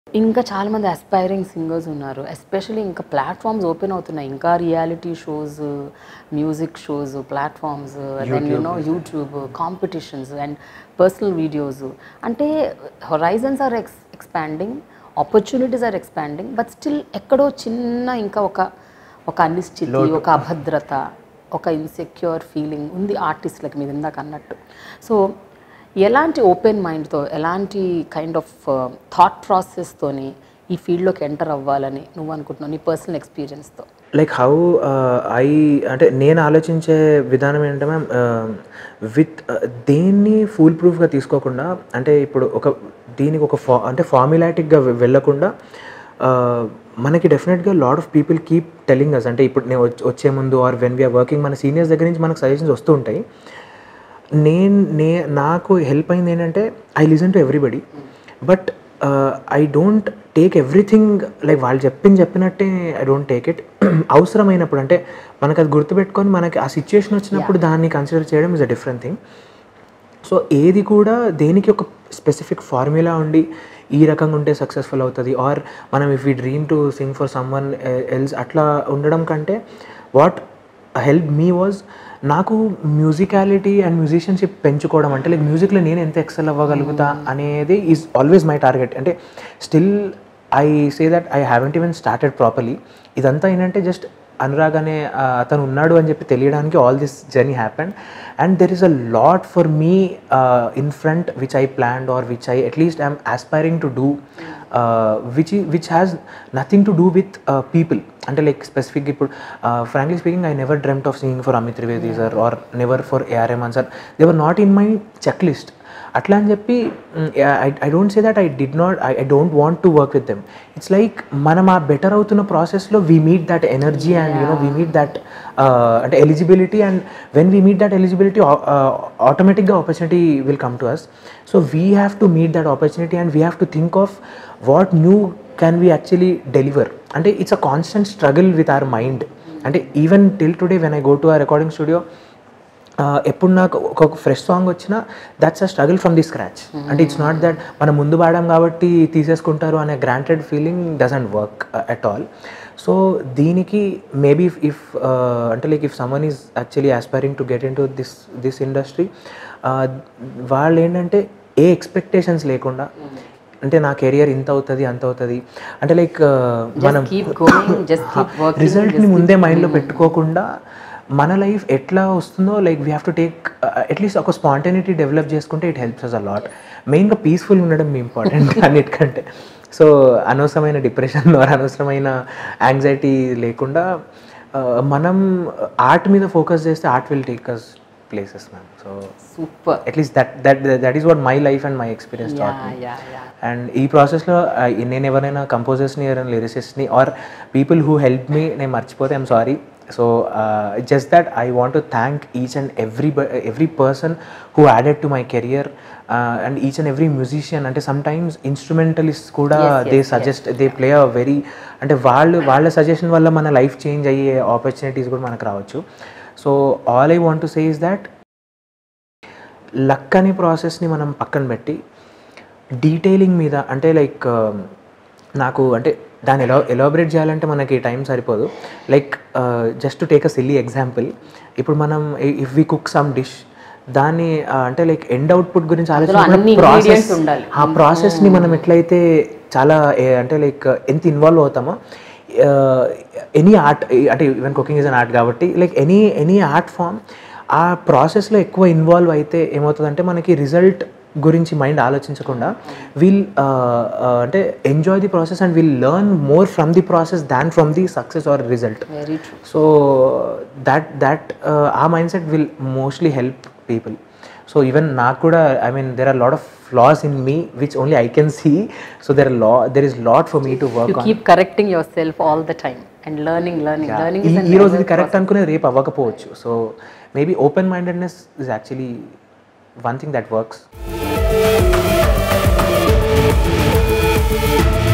ఇంకా చాలామంది aspiring singers ఉన్నారు ఎస్పెషల్లీ ఇంకా ప్లాట్ఫామ్స్ ఓపెన్ అవుతున్నాయి ఇంకా reality shows music shows platforms then you know YouTube competitions and personal videos అంటే horizons are ex expanding opportunities are expanding but still ఎక్కడో చిన్న ఇంకా ఒక ఒక అనిశ్చితి ఒక అభద్రత ఒక ఇన్సెక్యూర్ ఫీలింగ్ ఉంది ఆర్టిస్ట్లకి మీద ఇందాక అన్నట్టు సో ఎలాంటి ఓపెన్ మైండ్తో ఎలాంటి కైండ్ ఆఫ్ థాట్ ప్రాసెస్తోని ఈ ఫీల్డ్లోకి ఎంటర్ అవ్వాలని నువ్వు అనుకుంటున్నావు నీ పర్సనల్ ఎక్స్పీరియన్స్తో లైక్ హౌ ఐ అంటే నేను ఆలోచించే విధానం ఏంటంటే మ్యామ్ విత్ దేన్ని ఫుల్ ప్రూఫ్గా తీసుకోకుండా అంటే ఇప్పుడు ఒక దీనికి ఒక ఫా అంటే ఫార్ములాటిక్గా వెళ్ళకుండా uh, మనకి డెఫినెట్గా lot of people keep telling us అంటే ఇప్పుడు నేను వచ్చే- వచ్చే ముందు ఆర్ వెన్ వీఆర్ వర్కింగ్ మన సీనియర్స్ దగ్గర నుంచి మనకు సజెషన్స్ వస్తూ ఉంటాయి నేను నే నాకు హెల్ప్ అయింది ఏంటంటే I listen to everybody but I don't take everything like వాళ్ళు చెప్పింది చెప్పినట్టే ఐ డోంట్ టేక్ ఇట్ అవసరమైనప్పుడు అంటే మనకు అది గుర్తుపెట్టుకొని మనకి ఆ సిచ్యుయేషన్ వచ్చినప్పుడు దాన్ని కన్సిడర్ చేయడం is a different thing so ఏది కూడా దేనికి ఒక స్పెసిఫిక్ ఫార్ములా ఉండి ఈ రకంగా ఉంటే సక్సెస్ఫుల్ అవుతుంది ఆర్ మనం if we dream to sing for someone else అట్లా ఉండడం కంటే వాట్ హెల్ప్ మీ వాజ్ నాకు మ్యూజికాలిటీ అండ్ మ్యూజిషియన్షిప్ పెంచుకోవడం అంటే లైక్ మ్యూజిక్లో నేను ఎంత ఎక్సెల్ అవ్వగలుగుతా అనేది ఈజ్ ఆల్వేస్ మై టార్గెట్ అంటే still I say that I haven't even started properly ఇదంతా ఏంటంటే జస్ట్ అనురాగ్ అనే ఆ, అతను ఉన్నాడు అని చెప్పి తెలియడానికి all this journey happened and there is a lot for me in front which I planned or which I at least I'm aspiring to do which which has nothing to do with people అంటే like specific ఇప్పుడు frankly speaking I never dreamt of singing for Amit Trivedi sir or never for AR Rahman sir they were not in my check list అట్లా అని చెప్పి I don't say that I did not I I don't want to work with them it's like మనం ఆ better అవుతున్న ప్రాసెస్లో we meet that energy and you know we meet that అంటే eligibility and when we meet that eligibility ఆటోమేటిక్గా opportunity will come to us so we have to meet that opportunity and we have to think of what new can we actually deliver అంటే it's a constant struggle with our mind అంటే even till today when I go to a recording studio ఎప్పుడు నాకు ఒక fresh song వచ్చినా that's a struggle from the scratch అంటే it's not that మనం ముందు పాడాం కాబట్టి తీసేసుకుంటారు అనే granted feeling doesn't work at all so దీనికి మేబీ ఇఫ్ అంటే like if someone is actually aspiring to get into this this industry వాళ్ళు ఏంటంటే ఏ ఎక్స్పెక్టేషన్స్ లేకుండా అంటే నా కెరియర్ ఇంత అవుతుంది అంత అవుతుంది అంటే లైక్ మనం keep going just keep work రిజల్ట్ని ముందే మైండ్లో పెట్టుకోకుండా మన లైఫ్ ఎట్లా వస్తుందో like we have to take at least ఒక స్పాంటనిటీ డెవలప్ చేసుకుంటే it helps us a lot మెయిన్గా పీస్ఫుల్ ఉండడం ఇంపార్టెంట్ అన్నిటికంటే సో అనవసరమైన డిప్రెషన్ ఆర్ అనవసరమైన యాంగ్జైటీ లేకుండా uh, మనం ఆర్ట్ మీద ఫోకస్ చేస్తే art will take us places ma'am so super at least that that that is what my life and my experience yeah taught yeah yeah and ఈ ప్రాసెస్లో నేను ఎవరైనా కంపోజర్స్ని ఎవరైనా లిరిసిస్ట్ని or people who help me నేను మర్చిపోతే I'm sorry so just that I want to thank each and every every person who added to my career and each and every musician అంటే సమ్ టైమ్స్ ఇన్స్ట్రుమెంటలిస్ట్ కూడా they suggest they play a very అంటే వాళ్ళు వాళ్ళ suggestion వల్ల మన life change అయ్యే opportunities కూడా మనకు రావచ్చు so all I want to say is that luck అనే ప్రాసెస్ని మనం పక్కన పెట్టి డీటెయిలింగ్ మీద అంటే లైక్ నాకు అంటే దాన్ని ఎలా ఎలాబరేట్ చేయాలంటే మనకి టైం సరిపోదు like just to take a silly example ఇప్పుడు మనం if we cook some dish దాన్ని ఆ, అంటే లైక్ ఎండ్ అవుట్పుట్ గురించి అన్ని ఆలోచించిన ప్రాసెస్ ingredients ఉండాలి. ఆ ప్రాసెస్ని మనం ఎట్లయితే చాలా ఏ- అంటే లైక్ ఎంత ఇన్వాల్వ్ అవుతామో ఎనీ ఆర్ట్ అంటే even cooking is an art కాబట్టి like any any art form ఆ ప్రాసెస్లో ఎక్కువ ఇన్వాల్వ్ అయితే ఏమవుతుందంటే మనకి రిజల్ట్ గురించి మైండ్ ఆలోచించకుండా విల్ అంటే enjoy the process and will learn more from the process than from the success or result very true so that that uh mindset will mostly help people so even నాకు కూడా I mean there are lot of flaws in me which only I can see so there లా there is lot for me to you work on keep correcting yourself all the time and learning learning learning ఈ ఈ రోజు ఇది correct అనుకునే రేపు అవ్వకపోవచ్చు so maybe open mindedness is actually one thing that works